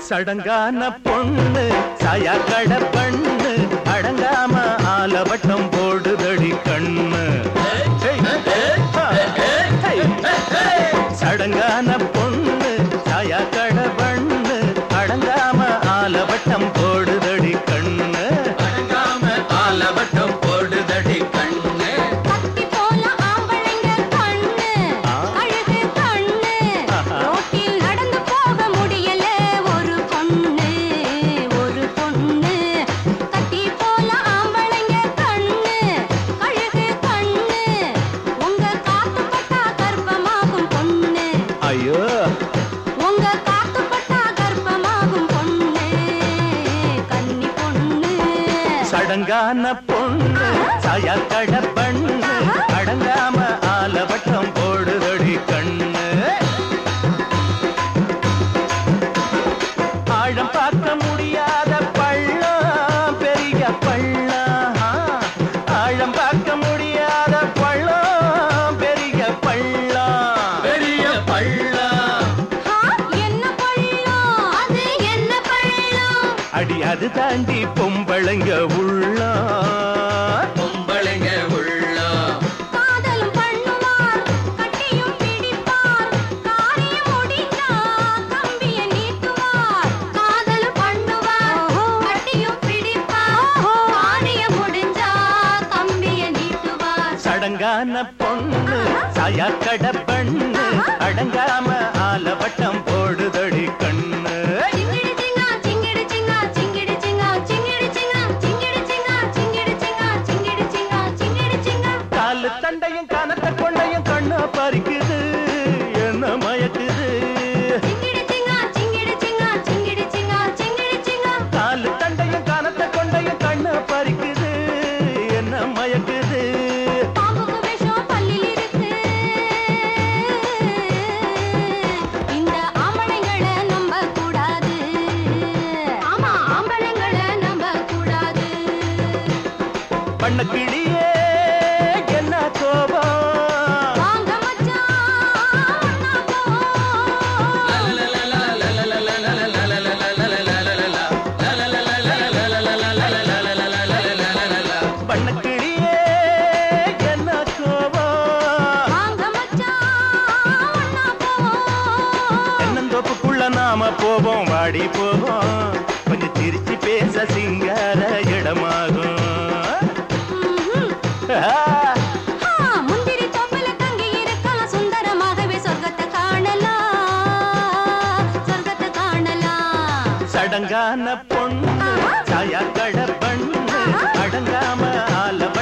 சடங்கான பொண்ணு சாயாக்கட பண்ணு அடங்காம ஆலவட்டம் போடுதடி கண்ணு ஹேய், ஹா, ஹேய், சடங்கான பொண்ணு சாயாக்கட பண்ணு அடங்காம ஆலவட்டம் போடுதடி கண்ணு அடங்காம ஆலவட்டம் போடுதடி கண்ணு கத்தி போல ஆம்பளைங்க கண்ணு ஆ. அழகு கண்ணு ஆஹா. ரோட்டில் நடந்து போக முடியல ஒரு பொண்ணு ஒரு பொண்ணு கத்தி போல ஆம்பளைங்க கண்ணு அழகு கண்ணு உங்க காத்து பட்டா கர்ப்பமாகும் பொண்ணு ஐயோ உங்க காத்து பட்டா கர்ப்பமாகும் பொண்ணு கன்னி பொண்ணு சடங்கான பொண்ணு சாயாக்கட பண்ணு அடங்காம ஆலவட்டம் போடுதடி கண்ணு ஆழம் பார்க்க முடியாத பள்ளம் பெரிய பள்ளம் ஆழம் பார்க்க முடியாத பள்ளம் பெரிய பள்ளம் பெரிய பள்ளம் ஆ, என்ன பள்ளம் அது என்ன பள்ளம் அடி அது தாண்டி பொம்பளைங்க உள்ள பொம்பளைங்க உள்ளம் காதலும் பண்ணுவார் கட்டியும் பிடிப்பார் காரியம் முடிந்தா கம்பிய நீட்டுவார் காதலும் பண்ணுவார் கட்டியும் பிடிப்பார் காரியம் முடிஞ்சா கம்பிய நீட்டுவார் சடங்கான பொண்ணு சாயாக்கட பண்ணு அடங்காம ஆலவட்டம் போடுதடி கண்ணு சிங்கிடி சிங்கா சிங்கிடி சிங்கா சிங்கிடி சிங்கா சிங்கிடி சிங்கா சிங்கிடி சிங்கா சிங்கிடி சிங்கா சிங்கிடி சிங்கா சிங்கிடி சிங்கா காலு தண்டையும் கனத்த கொண்டையும் கண்ணா பறிக்குது என்ன மயக்குது சிங்கிடி சிங்கா சிங்கிடி சிங்கா சிங்கிடி சிங்கா சிங்கிடி சிங்கா காலு தண்டையும் கனத்த கொண்டையும் கண்ணா பறிக்குது என்ன மயக்குது பாம்புக்கு விஷம் பல்லில் இருக்கு இந்த ஆம்பளைங்களை நம்ப கூடாது ஆமா ஆம்பளைங்களை நம்ப கூடாது பண்ண கிளியே என்ன கோபம் வாங்க மச்சான் ஒண்ணா போ. பண்ண கிளியே என்ன கோபம் வாங்க மச்சான் ஒண்ணா போ. தென்னந்தோப்புக்குள்ள நாம போவோம் வாடி போவோம் கொஞ்சம் சிரிச்சு பேச சிங்கார இடமாகும் ம்ஹும். ஆ, ஆ, முந்திரி தோப்புல தங்கி இருக்கலாம் சுந்தரமாகவே சொர்க்கத்தை காணலாம் சொர்க்கத்தை காணலாம் சடங்கான பொண்ணு சாயாக்கட பண்ணு அடங்காம ஆலவ